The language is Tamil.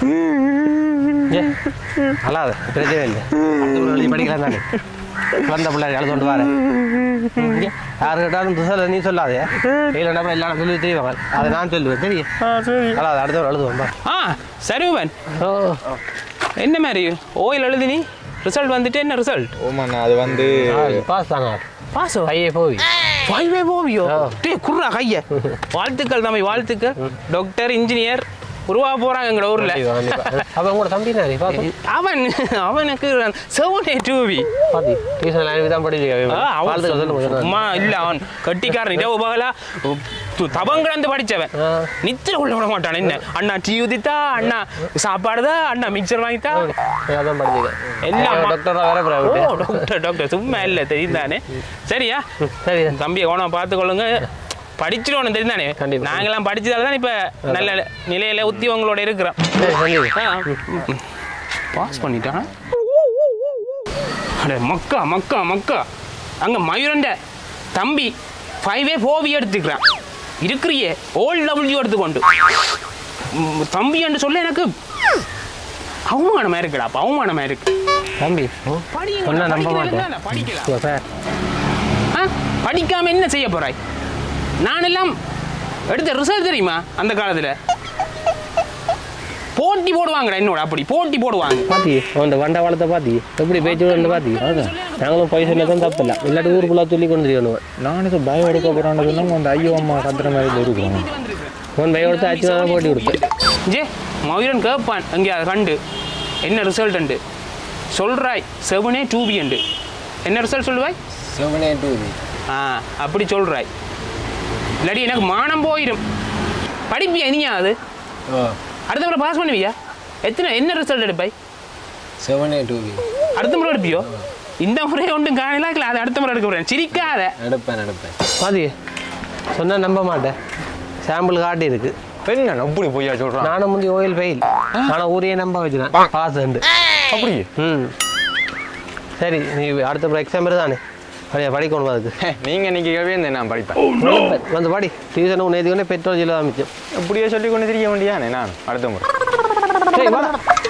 ஏ அல்லாத பிரச்சனை இல்லை அடுத்த முறை எழுதி படிக்கலாம் தானே வந்த பிள்ளை எழுத கொண்டு வரேன் இங்கே யாரு கேட்டாலும் சொல்ல நீ சொல்லாதே இல்லைன்னா அப்புறம் எல்லாரும் சொல்லி தெரியுவாங்க அதை நான் சொல்லுவேன் தெரியும் அல்லாத அடுத்த முறை எழுதுவோம் பா ஆ சரூபன் ஓ என்ன மாதிரி ஓயில் எழுதி நீ ரிசல்ட் வந்துட்டு என்ன ரிசல்ட் ஓமாண்ணா அது வந்து பாஸ் தாங்க பாசோ கையே போய் ஃபைவே போவியோ ஆ. டே குர்ரா கைய வாழ்த்துக்கள் தம்பி வாழ்த்துக்கள் டாக்டர் இன்ஜினியர் உருவாக போறாங்க எங்க ஊர்ல அப்போ உங்களோட தம்பி நாரி பாப்போம் அவன் அவனுக்கு செவன் டூவி பாத்தி டியூஷன் லைன் தான் படிச்சு வாழ்த்துக்கள் சொல்லுங்க அம்மா இல்ல அவன் கட்டிக்காரன் இரவு பகலா து- தபம் கிடந்து படிச்சவன் ஆ. நித்திர உள்ள விட மாட்டான் என்ன அண்ணா டீ ஊதித்தா அண்ணா சாப்பாடுதா அண்ணா மிக்சர் வாங்கித்தா அதான் படிச்சுக்க எல்லாம் மா- டாக்டர் வேற ஓ பிரைவேட் டாக்டர் டாக்டர் சும்மா இல்ல தெரியுதானே சரியா சரி தம்பியை கவனம் பார்த்துக்கொள்ளுங்க படிச்சிடணும் தெரியுதானே கண்டிப்பா. நாங்கெல்லாம் படிச்சதால தான் இப்ப நல்ல நிலையில உத்தியோகங்களோட இருக்கிறோம் சரி சரி பாஸ் பண்ணிட்டான் அட மக்கா மக்கா மக்கா அங்க மயூரண்ட தம்பி ஃபைவ் ஏ ஃபோவி எடுத்துக்கிறான் இருக்கிறியே ஓல் டபுள்யூ எடுத்துக்கொண்டு ம், தம்பி என்று சொல்ல எனக்கு அவமானமா இருக்குடா அப்ப அவமானமா இருக்கு தம்பி படிங்க, சொன்னா நம்ப படிக்கிறது மாட்டேன் தானே, படிக்கலாம் சார் ஆ? படிக்காம என்ன செய்ய போறாய் நான் எல்லாம் எடுத்த ரிசல்ட் தெரியுமா அந்த காலத்துல போட்டி போடுவாங்கடா என்னோட அப்படி போட்டி போடுவாங்க பாத்தி அந்த வண்ட வளத்தை பாத்தி எப்படி பேச்சு வந்து பாத்தி நாங்களும் போய் சொன்னதும் தப்பு இல்லை இல்லாட்டி ஊருக்குள்ள சொல்லி கொண்டு தெரியணும் நான் இது பயம் எடுக்க போறான்னு சொன்னா அந்த ஐயோ அம்மா கத்துற மாதிரி இருக்கிறோம் உன் பையன் கொடுத்து அச்சு தான் போட்டி கொடுத்து ஜே மயூரன் கேட்பான் அங்கே அதை கண்டு என்ன ரிசல்ட் உண்டு சொல்றாய் செவனே டூபி உண்டு என்ன ரிசல்ட் சொல்லுவாய் செவனே டூ ஆ அப்படி சொல்றாய் இல்லாட்டி எனக்கு மானம் போயிடும் படிப்பியா நீயா அது அடுத்த முறை பாஸ் பண்ணுவியா எத்தனை என்ன ரிசல்ட் எடுப்பாய் செவனே டூ அடுத்த முறை எடுப்பியோ இந்த முறை ஒன்றும் காணலாம் இல்லை அது அடுத்த முறை எடுக்க போறேன் சிரிக்காத எடுப்பேன் எடுப்பேன் பாத்தி சொன்னா நம்ப மாட்டேன் சாம்பிள் காட்டி இருக்கு என்ன அப்படி பொய்யா சொல்றான் நானும் முந்தி ஓயில் ஃபெயில் ஆனால் ஊரையே நம்ப வச்சுட்டேன் பாஸ் உண்டு அப்படி ம் சரி நீ அடுத்த முறை எக்ஸாம் தானே அப்படியா படிக்கணும் அதுக்கு நீங்க இன்னைக்கு கேள்வி நான் படிப்பேன் வந்து படி டியூஷனுக்கு நேற்று பெட்ரோல் ஜில்லா அமைச்சோம் இப்படியே சொல்லி கொண்டு திரிய வேண்டியானே நான் அடுத்த முறை சரி வாடா